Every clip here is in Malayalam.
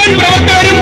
മുഴുവൻ പ്രവർത്തകരും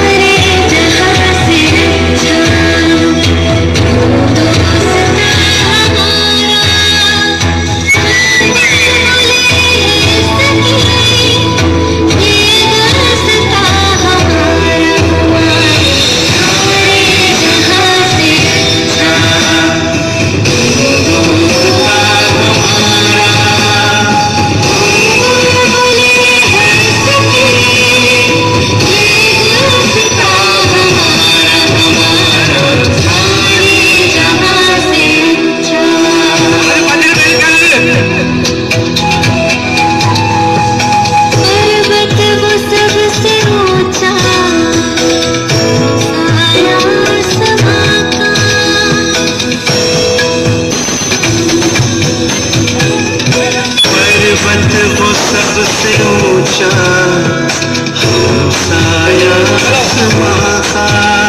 അത് മണ്ണിൽ വീഴ്ത്തരുത്. पर्वत वो सबसे ऊंचा सारा आसमां का पर्वत वो सबसे ऊंचा साया आसमां का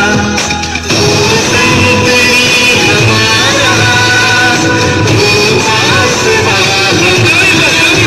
तेरी हमारा आसमां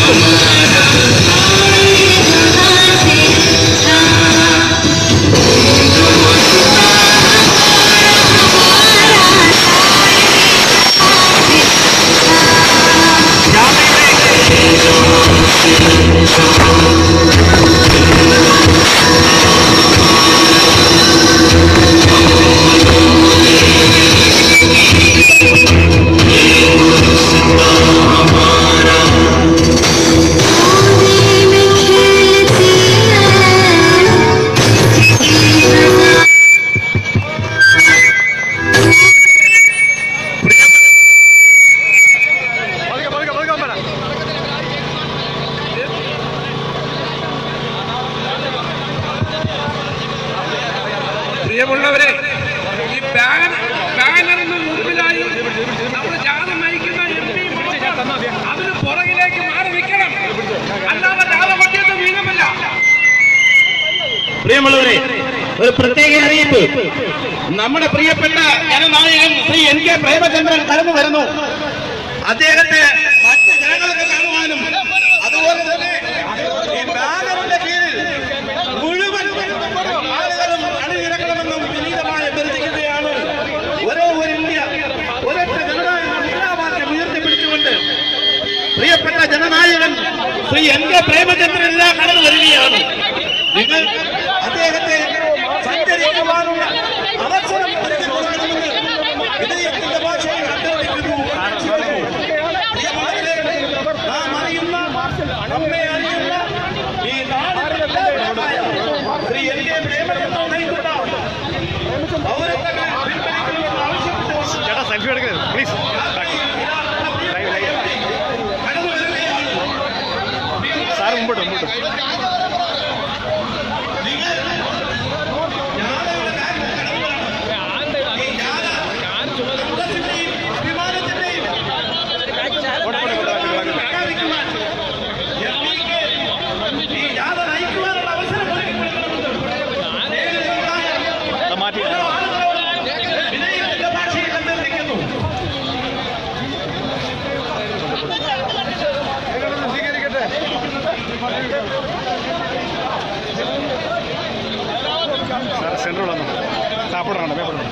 पानी में खेलती है പ്രിയമുള്ളവരെ ഈ ബാനർ ബാനറിന് മുമ്പിലായി നമ്മൾ ജാഥ നയിക്കുന്ന എം പി അതിന് പുറകിലേക്ക് മാറി നിൽക്കണം അല്ലാതെ ജാഥ മധ്യത്ത് വീണമല്ല പ്രിയമുള്ളവരെ ഒരു പ്രത്യേക അറിയിപ്പ് നമ്മുടെ പ്രിയപ്പെട്ട ജനനായകൻ ശ്രീ എൻ കെ പ്രേമചന്ദ്രൻ കടന്നു വരുന്നു അദ്ദേഹത്തെ മറ്റ് ജനങ്ങൾക്ക് കാണുവാനും അതുപോലെ തന്നെ ഈ ബാനറിന്റെ കീഴിൽ മുഴുവൻ ആളുകളും അണിനിരക്കണമെന്നും വിനീതമായി അഭ്യർത്ഥിക്കുകയാണ് ഓരോ ഒരു ഇന്ത്യ ഒരൊറ്റ ജനനായക മുദ്രാവാക്യം ഉയർത്തിപ്പിടിച്ചുകൊണ്ട് പ്രിയപ്പെട്ട ജനനായകൻ ശ്രീ എൻ കെ പ്രേമചന്ദ്രൻ ഇതാ കടന്നു വരികയാണ് നിങ്ങൾ അദ്ദേഹത്തെ സഞ്ചരിക്കുവാനുള്ള അവസരം ഒരുക്കി കൊടുക്കണമെന്ന് വിനയത്തിന്റെ ഭാഷയിൽ അഭ്യർത്ഥിക്കുന്നു പ്രിയമുള്ളവരെ, നാം അറിയുന്ന നമ്മെ അറിയുന്ന ഈ നാടിന്റെ തലവനായ ശ്രീ എൻ കെ പ്രേമചന്ദ്രൻ നയിക്കുന്ന പൗരത്വ പിൻവലിക്കണമെന്ന് ആവശ്യപ്പെട്ട് ചേട്ടാ സെൽഫി എടുക്കരുത് പ്ലീസ് കടന്നു വരികയാണ് സാറ് മുമ്പോട്ട് മുമ്പോട്ട് മാറ്റി സാർ സെൻട്രൽ വന്നു താപ്പോട്ട് കാണാം പേപ്പർ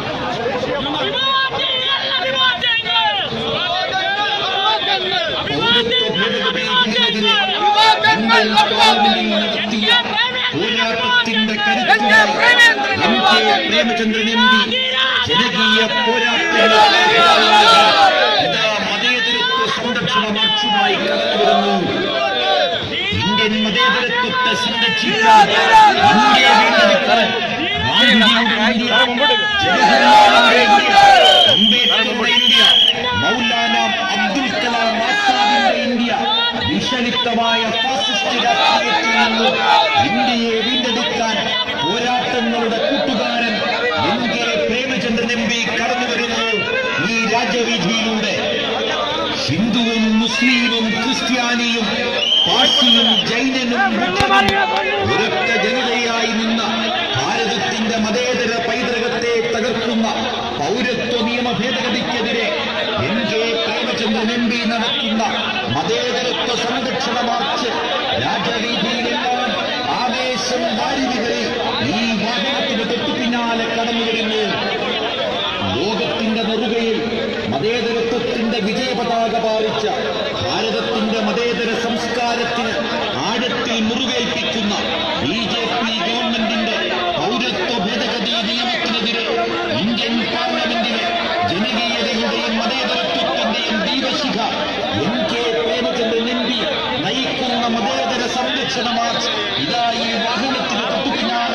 പോരാട്ടത്തിന്റെ കരുത്തിനായി M K Premachandran M P ജനകീയ പോരാട്ടങ്ങളുടെ ഇതാ മതേതരത്വ സംരക്ഷണ മാർച്ചുമായി കടന്നുവരുന്നു ഇന്ത്യൻ മതേതരത്വത്തെ സംരക്ഷിക്കാൻ ഇന്ത്യ വീണ്ടെടുക്കാൻ ഗാന്ധിയുടെ ഇന്ത്യ, ജവഹർലാലിന്റെ ഇന്ത്യ, അംബേദ്കറുടെ ഇന്ത്യ മൗലാന അബ്ദുൽ കലാം ആസാദിന്റെ ഇന്ത്യ വിഷലിപ്തമായ ഫാസിസ്റ്റ് രാഷ്ട്രീയത്തിൽ നിന്ന് ഇന്ത്യയെ വീണ്ടെടുക്കാൻ പോരാട്ടങ്ങളുടെ കൂട്ടുകാരൻ N K Premachandran M P കടന്നു വരുന്നു ഈ രാജവീതിയിലൂടെ ഹിന്ദുവും മുസ്ലിമും ക്രിസ്ത്യാനിയും പാഴ്സിയും ജൈനനും ബുദ്ധനും ഒരൊറ്റ ജനതയായി നിന്ന ഭാരതത്തിന്റെ മതേതര പൈതൃകത്തെ തകർക്കുന്ന പൗരത്വ നിയമ ഭേദഗതിക്കെതിരെ N K Premachandran M P നടത്തുന്ന മതേതരത്വ സംരക്ഷണ മാർച്ച് രാജവീതിയിലെല്ലാം ആവേശം വാരി അരുവികളിൽ ഈ വാഹനത്തിന് തൊട്ടു പിന്നാലെ കടന്നു വരുന്നു ലോകത്തിന്റെ നെറുകയിൽ മതേതരത്വത്തിന്റെ വിജയപതാക പാറിച്ച ഭാരതത്തിന്റെ മതേതര സംസ്കാരത്തിന് ആഴത്തിൽ മുറിവേൽപ്പിക്കുന്ന ബി ജെ പി ഗവൺമെന്റിന്റെ പൗരത്വ ഭേദഗതി നിയമത്തിനെതിരെ ഇന്ത്യൻ പാർലമെന്റിലെ ജനകീയതയുടെയും മതേതരത്വത്തിന്റെയും ദീപശിഖ N K Premachandran M P നയിക്കുന്ന മതേതര സംരക്ഷണ മാർച്ച് ഇതാ ഈ വാഹനത്തിന് തൊട്ടുപിന്നാലെ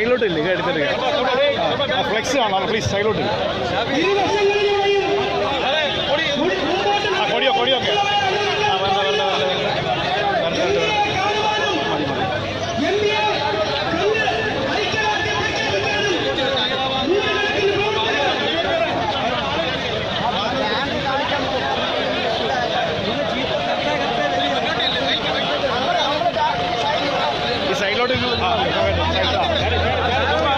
സൈഡിലോട്ട് ഇല്ല ഇത് എടുത്തിട്ട് ഫ്ലെക്സ് കാണാം പ്ലീസ് സൈഡിലോട്ട് ആ കൊടിയോ കൊടിയോ ഒക്കെ ആ വേണ്ട വേണ്ട വേണ്ട വേണ്ട വേണ്ട വേണ്ട മതി മതി ഈ സൈഡിലോട്ട് നിങ്ങൾ ആ വേണ്ട സൈഡ് ആ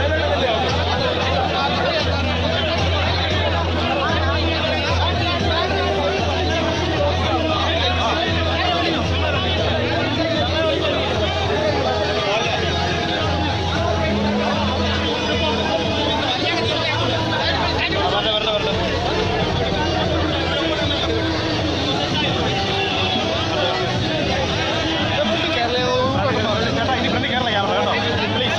വരട്ടെ വരട്ടെ വരട്ടെ ചേട്ടാ ഇനി ഫ്രണ്ട് കയറണം ക്യാമറ കേട്ടോ പ്ലീസ്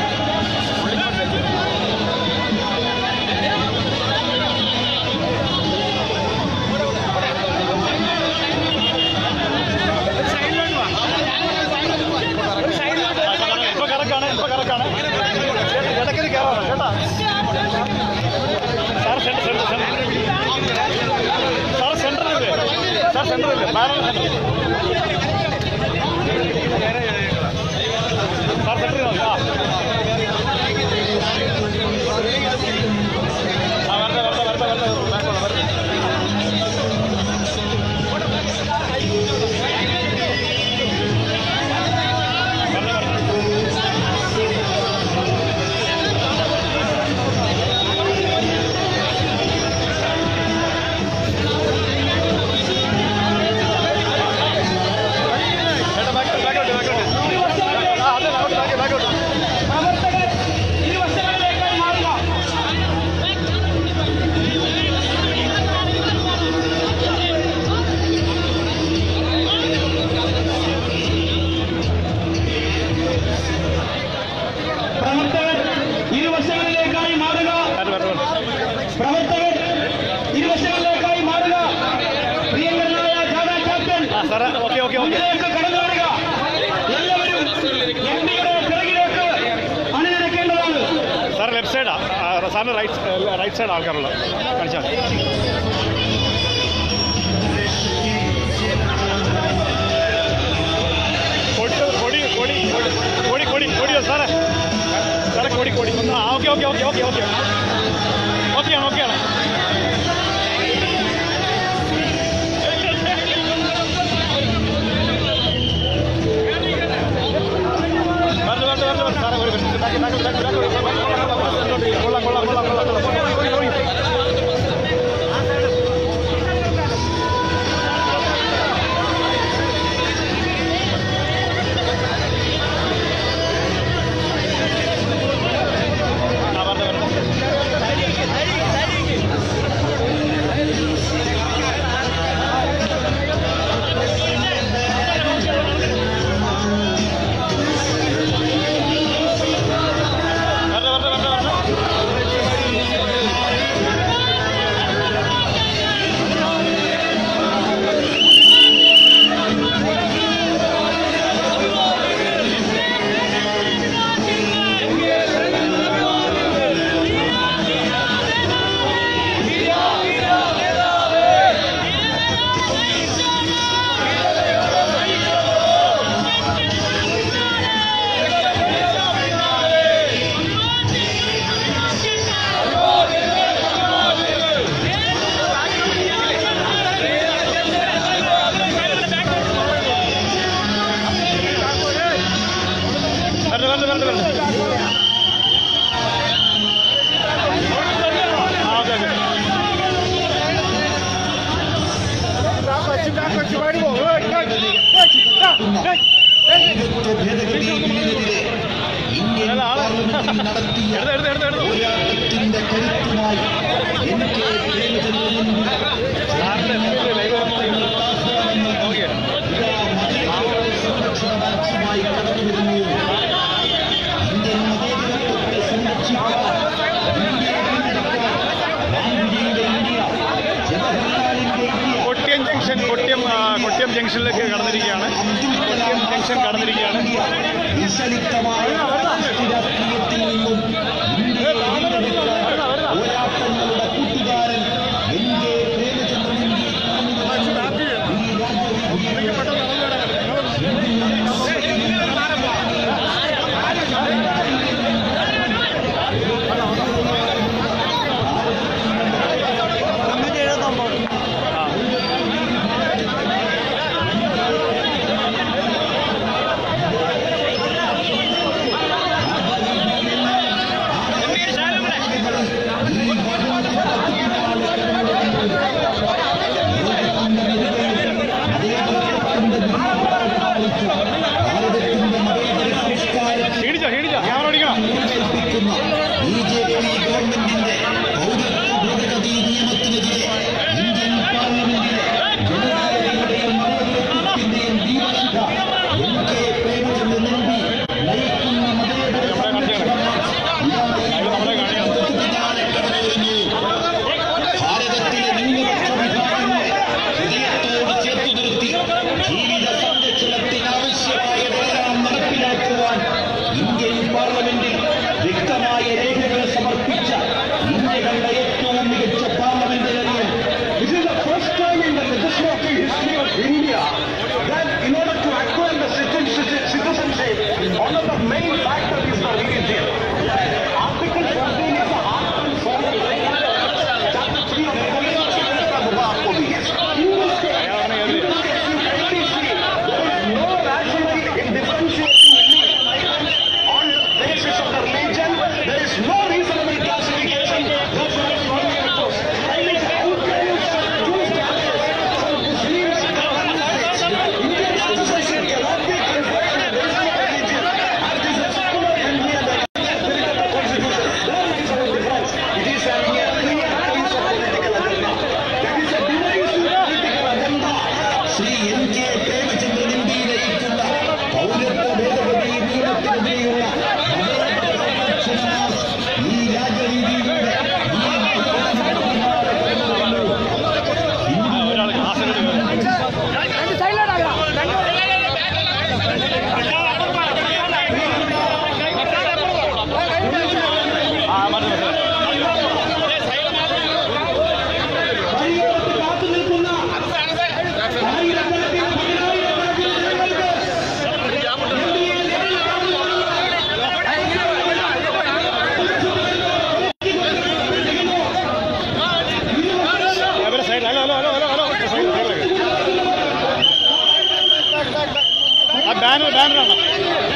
ഇപ്പൊ കറക്കാണ് ഇപ്പൊ കറക്കാണ് ഇടയ്ക്കത് കയറാണ് കേട്ടാ sir centre centre centre sir സെൻറ്ററിൽ സാർ സെൻറ്ററിൽ ബാനർ സെൻറ്റർ സാർ സെൻറ്ററിൽ ആ ആ വരട്ടെ വരട്ടെ വരട്ടെ വരട്ടെ ബാക്കോട്ട് വരട്ടെ വരട്ടെ വരട്ടെ ചേട്ടാ ബാക്കോട്ട് ബാക്കോട്ട് ബാക്കോട്ട് ആ അതെ ബാക്കോട്ട് ബാക്കോട്ട് ബാക്കോട്ട് പ്രവർത്തകർ ഇരുവശങ്ങളിലേക്കായി മാറുക വരട്ടെ വരട്ടെ വരട്ടെ പ്രവർത്തകർ ഇരുവശങ്ങളിലേക്കായി മാറുക പ്രിയങ്കരനായ ജാഥാ ക്യാപ്റ്റൻ ആ സാറേ ഓക്കെ ഓക്കെ ഓക്കെ മുന്നിലേക്ക് കടന്നു വരിക എല്ലാവരും എം പിയുടെ പിറകിലേക്ക് അണിനിരക്കേണ്ടതാണ് സാർ ലെഫ്റ്റ് സൈഡാ സാറിന് റൈറ്റ് റൈറ്റ് സൈഡ് ആൾക്കാരുള്ളത് കാണിച്ചാൽ മതി കൊടി കൊടി കൊടി കൊടി കൊടി കൊടിയോ സാറേ സാറേ കൊടി കൊടി ആ okay okay okay okay okay ഓക്കെയാണ് ഓക്കെയാണ് വരട്ടെ വരട്ടെ വരട്ടെ വരട്ടെ സാറേ ഒരു മിനിറ്റ് ബാക്കി ബാക്കി ബാക്കി ബാക്കി കൊള്ളാം കൊള്ളാം കൊള്ളാം കൊള്ളാം കൊള്ളാം ഓടി ഓടി ആ വരട്ടെ വരട്ടെ വരട്ടെ വരട്ടെ വരട്ടെ വരട്ടെ വരട്ടെ വരട്ടെ വരട്ടെ വരട്ടെ ആ ഓക്കെ ഓക്കെ പൗരത്വ ഭേദഗതി ബില്ലിനെതിരെ ഇന്ത്യൻ പാർലമെന്റിൽ നടത്തിയ എടുത്ത് എടുത്ത് എടുത്ത് എടുത്ത് പോരാട്ടത്തിന്റെ കരുത്തുമായി എൻ കെ പ്രേമചന്ദ്രൻ ഓക്കെ സംരക്ഷണ മാർച്ചുമായി കടന്നു വരുന്നു ഇന്ത്യൻ മതേതരത്വത്തെ സംരക്ഷിക്കാൻ ഇന്ത്യയെ വീണ്ടെടുക്കാൻ ഗാന്ധിജിയുടെ ഇന്ത്യ ജവഹർലാലിന്റെ ഇന്ത്യ കൊട്ടിയം ജംഗ്ഷൻ കൊട്ടിയം ആ, കൊട്ടിയം ജംഗ്ഷനിലേക്ക് കടന്നിരിക്കുകയാണ് അബ്ദുൽ കലാം ജംഗ്ഷൻ കടന്നിരിക്കുകയാണ് വിശലിപ്തമായ രാഷ്ട്രീയ India that in order to acquire the citizen- citizenship, one of the main factors is the religion. Article 14 is the heart and soul of India. Chapter 3 of the Constitution is the Mubarak Obedience. In this case, in this case, you clearly see there is no rationale in differentiating any migrants on the basis of the religion. There is no reasonable classification. That's what I strongly oppose. I mean, how can you choose candidates for Muslims and Muslims? Indian citizenship cannot be conferred on the basis of religion. As this is secular country and the spirit of the constitution. There is no difference. It is a clear, clear case of political agenda. That is a divisive political agenda. Shri N K Premachandran M P നയിക്കുന്ന പൗരത്വ ഭേദഗതി നിയമത്തിനെതിരെയുള്ള മതേതര ഈ രാജനീതിയിലൂടെ ഒരാൾ ഗ്ലാസ് ആ മനസ്സിലായി വഴിയോരത്ത് കാത്തു നിൽക്കുന്ന ആയിരക്കണക്കിന് പതിനായിരക്കണക്കിന് ജനങ്ങൾക്ക് ഇന്ത്യയെ അവരെ side hello hello hello hello hello side സൈഡിലേക്ക് ആ ബാനർ ബാനറാണ്